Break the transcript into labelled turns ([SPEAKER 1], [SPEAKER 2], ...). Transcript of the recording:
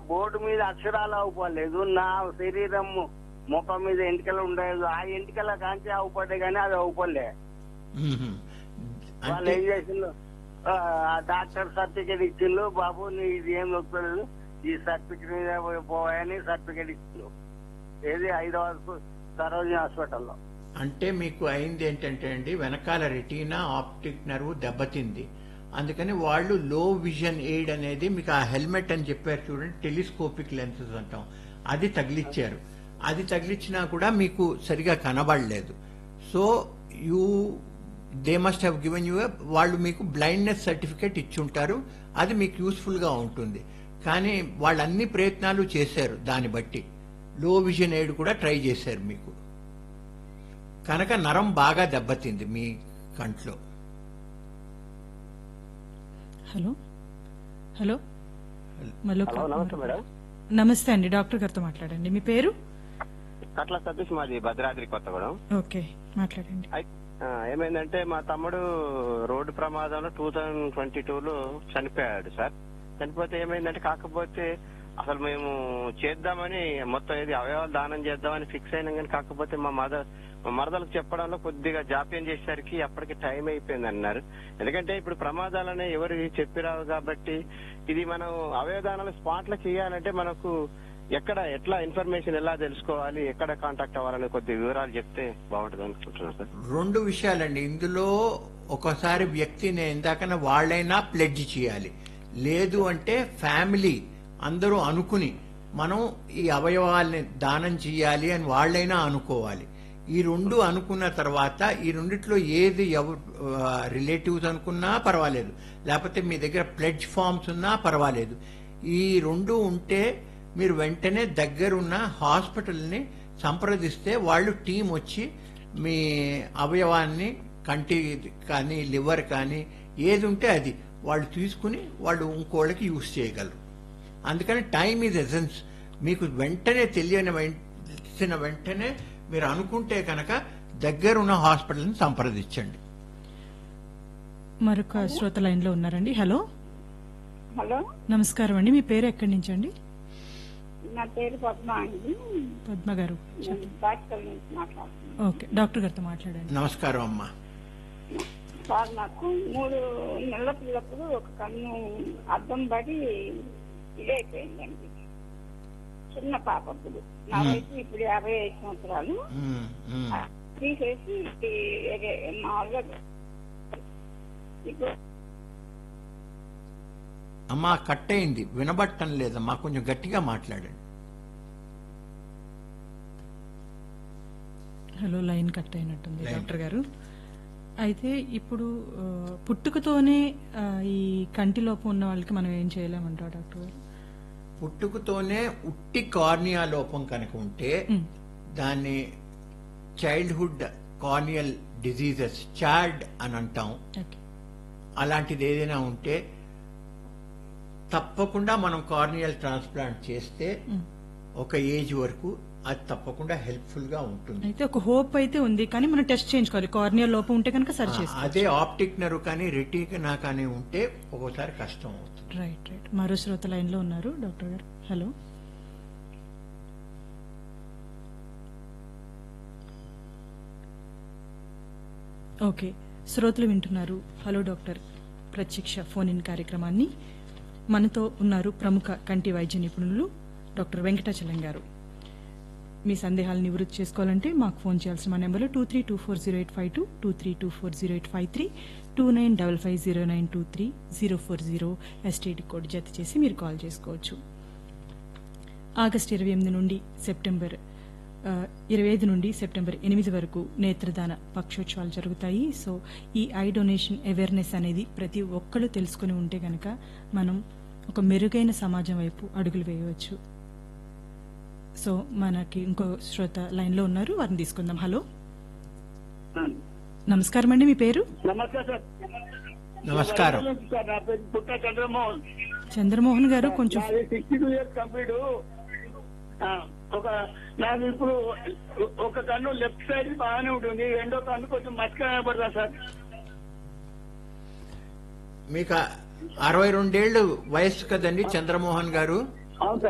[SPEAKER 1] Board మీద అక్షరాలు అవుపలేదు నా శరీరం ముఖం మీద ఎంటికలు ఉండలేదు ఆ ఎంటికల కాంచి అవుపడ్డాయి కానీ అది అవుపలే
[SPEAKER 2] మ్మ్.
[SPEAKER 1] వాళ్ళు
[SPEAKER 2] అంటే
[SPEAKER 1] ఏం చేసిండ్రు ఆ, ఆ డాక్టర్ సర్టిఫికేట్ ఇచ్చిండ్రు బాబు నీ ఇది ఏం నొప్పలేదు ఈ సర్టిఫికేట్ మీద పోవాయని సర్టిఫికేట్ ఇచ్చిండ్రు ఏది హైదరాబాద్ సరోజిని హాస్పిటల్లో
[SPEAKER 2] అంటే మీకు అయింది ఏంటంటే అండి వెనకాల రెటీనా ఆప్టిక్ నర్వ్ దెబ్బతింది అందుకని వాళ్ళు లో విజన్ ఎయిడ్ అనేది మీకు ఆ హెల్మెట్ అని చెప్పారు చూడండి టెలిస్కోపిక్ లెన్సెస్ అంటాం అది తగిలిచ్చారు అది తగిలిచ్చినా కూడా మీకు సరిగా కనబడలేదు so you they must have given you వాళ్ళు మీకు బ్లైండ్నెస్ సర్టిఫికేట్ ఇచ్చుంటారు అది మీకు యూస్ఫుల్ గా ఉంటుంది కానీ వాళ్ళు అన్ని ప్రయత్నాలు చేశారు దాన్ని బట్టి లో విజన్ ఎయిడ్ కూడా ట్రై చేశారు మీకు కనుక నరం బాగా దెబ్బతింది మీ కంట్లో
[SPEAKER 3] హలో హలో మళ్ళీ
[SPEAKER 4] హలో నమస్తే మేడం
[SPEAKER 3] నమస్తే అండి డాక్టర్ గారితో మాట్లాడండి మీ పేరు
[SPEAKER 4] కట్ల సతీష్ మాది భద్రాద్రి కొత్తగూడెం
[SPEAKER 3] ఓకే మాట్లాడండి
[SPEAKER 4] అయి- ఆ, ఏమైందంటే మా తమ్ముడు రోడ్డు ప్రమాదంలో టూ థౌజండ్ ట్వంటీ టూ లో చనిపోయాడు సార్ చనిపోతే ఏమైందంటే కాకపోతే అసలు మేము చేద్దామని మొత్తం ఏది అవయవాలు దానం చేద్దామని ఫిక్స్ అయినాం కానీ కాకపోతే మా మదర్ మా మరదలకు చెప్పడంలో కొద్దిగా జాప్యం చేసేసరికి అప్పటికి టైం అయిపోయింది అన్నారు ఎందుకంటే ఇప్పుడు ప్రమాదాలనే ఎవరు చెప్పిరావు కాబట్టి ఇది మనం అవయవదానాలు స్పాట్ లో చేయాలంటే మనకు ఎక్కడ ఎట్లా ఇన్ఫర్మేషన్ ఎలా తెలుసుకోవాలి ఎక్కడ కాంటాక్ట్ అవ్వాలని కొద్ది వివరాలు చెప్తే బాగుంటుంది అనుకుంటున్నాను సార్
[SPEAKER 2] రెండు విషయాలండి ఇందులో ఒకసారి వ్యక్తిని ఇందాకన వాళ్ళైనా ప్లెడ్జ్ చేయాలి లేదు అంటే ఫ్యామిలీ అందరూ అనుకుని మనం ఈ అవయవాల్ని దానం చేయాలి అని వాళ్ళైనా అనుకోవాలి ఈ రెండు అనుకున్న తర్వాత ఈ రెండిట్లో ఏది ఎవరు రిలేటివ్స్ అనుకున్నా పర్వాలేదు లేకపోతే మీ దగ్గర ప్లెడ్జ్ ఫామ్స్ ఉన్నా పర్వాలేదు ఈ రెండు ఉంటే మీరు వెంటనే దగ్గరున్న హాస్పిటల్ని సంప్రదిస్తే వాళ్ళు టీం వచ్చి మీ అవయవాన్ని కంటి కానీ లివర్ కానీ ఏది ఉంటే అది వాళ్ళు తీసుకుని వాళ్ళు ఇంకోళ్ళకి యూజ్ చేయగలరు అందుకని టైం ఈజ్ ఎసెన్స్ మీకు వెంటనే తెలియని వెంటనే వెంటనే మీరు అనుకుంటే కనుక దగ్గరున్న హాస్పిటల్ని సంప్రదించండి
[SPEAKER 3] మరొక శ్రోత లైన్ లో ఉన్నారండి హలో
[SPEAKER 5] హలో
[SPEAKER 3] నమస్కారం అండి మీ పేరు ఎక్కడి నుంచి అండి
[SPEAKER 5] నా పేరు పద్మ అండి
[SPEAKER 3] పద్మ గారు
[SPEAKER 5] నేను డాక్టర్ నుంచి మాట్లాడుతున్నాను
[SPEAKER 3] ఓకే డాక్టర్ గారితో మాట్లాడండి
[SPEAKER 2] నమస్కారం అమ్మా
[SPEAKER 5] సార్ నాకు మూడు నెలల పిల్లప్పుడు ఒక కన్ను అద్దం పడి ఇదైపోయిందండి చిన్న పాప ఇప్పుడు నా వయసు ఇప్పుడు యాభై ఐదు సంవత్సరాలు
[SPEAKER 2] ఉమ్, ఉమ్.
[SPEAKER 5] తీసేసి వేరే మామూలుగా ఇప్పుడు
[SPEAKER 2] అమ్మా కట్ అయింది వినబట్టం లేదమ్మా కొంచెం గట్టిగా మాట్లాడండి
[SPEAKER 3] హలో లైన్ కట్ అయినట్టుంది
[SPEAKER 2] లైన్.
[SPEAKER 3] డాక్టర్ గారు అయితే ఇప్పుడు ఆ, పుట్టుకతోనే ఆ, ఈ కంటి లోపం ఉన్న వాళ్ళకి మనం ఏం చేయలేమంటారు డాక్టర్ గారు
[SPEAKER 2] పుట్టుకతోనే ఉట్టి కార్నియా లోపం కనుక ఉంటే
[SPEAKER 3] ఉమ్,
[SPEAKER 2] దాన్ని చైల్డ్హుడ్ కార్నియల్ డిజీజెస్ చాడ్ అని అంటాం
[SPEAKER 3] ఓకే
[SPEAKER 2] అలాంటిది ఏదైనా ఉంటే తప్పకుండా మనం కార్నియల్ ట్రాన్స్ప్లాంట్ చేస్తే
[SPEAKER 3] ఉమ్.
[SPEAKER 2] ఒక ఏజ్ వరకు అది తప్పకుండా హెల్ప్ఫుల్ గా ఉంటుంది
[SPEAKER 3] అయితే ఒక హోప్ అయితే ఉంది కానీ మనం టెస్ట్ చేయించుకోవాలి కార్నియా లోపం ఉంటే కనుక సరి చేసుకోవాలి
[SPEAKER 2] అదే ఆప్టిక్ నర్వ్ కానీ రెటీనా కానీ ఉంటే ఒక్కోసారి కష్టం అవుతుంది
[SPEAKER 3] రైట్ రైట్ మరో శ్రోత లైన్ లో ఉన్నారు డాక్టర్ గారు హలో ఓకే శ్రోతలు వింటున్నారు హలో డాక్టర్ ప్రత్యక్ష ఫోన్ ఇన్ కార్యక్రమాన్ని మనతో ఉన్నారు ప్రముఖ కంటి వైద్య నిపుణులు డాక్టర్ వెంకటాచలం గారు మీ సందేహాలు నివృత్తి చేసుకోవాలంటే మాకు ఫోన్ చేయాల్సిన మా నెంబర్లు two three two four zero eight five two two three two four zero eight five three two nine double five zero nine two three zero four zero STD code జత చేసి మీరు కాల్ చేసుకోవచ్చు August ఇరవై ఎనిమిది నుండి September ఆ, ఇరవై ఐదు నుండి సెప్టెంబర్ ఎనిమిది వరకు నేత్రదాన పక్షోత్సవాలు జరుగుతాయి సో ఈ ఐ డొనేషన్ అవేర్నెస్ అనేది ప్రతి ఒక్కరు తెలుసుకుని ఉంటే గనక మనం ఒక మెరుగైన సమాజం వైపు అడుగులు వేయవచ్చు సో మనకి ఇంకో శ్రోత లైన్ లో ఉన్నారు వారిని తీసుకుందాం హలో నమస్కారం అండి మీ పేరు
[SPEAKER 1] నమస్తే సార్
[SPEAKER 2] నమస్కారం
[SPEAKER 1] సార్ నా పేరు పుట్ట చంద్రమోహన్
[SPEAKER 3] చంద్రమోహన్ గారు కొంచెం
[SPEAKER 1] నాది సిక్స్టీ టూ ఇయర్స్ కంప్లీట్ ఒక నాకు ఇప్పుడు ఒక కన్ను లెఫ్ట్ సైడ్ బాగానే ఉంటుంది రెండో కన్ను కొంచెం మచ్చగా కనబడతా సార్
[SPEAKER 2] మీకు అరవై రెండేళ్లు వయస్సు కదండి చంద్రమోహన్ గారు
[SPEAKER 1] అవును సార్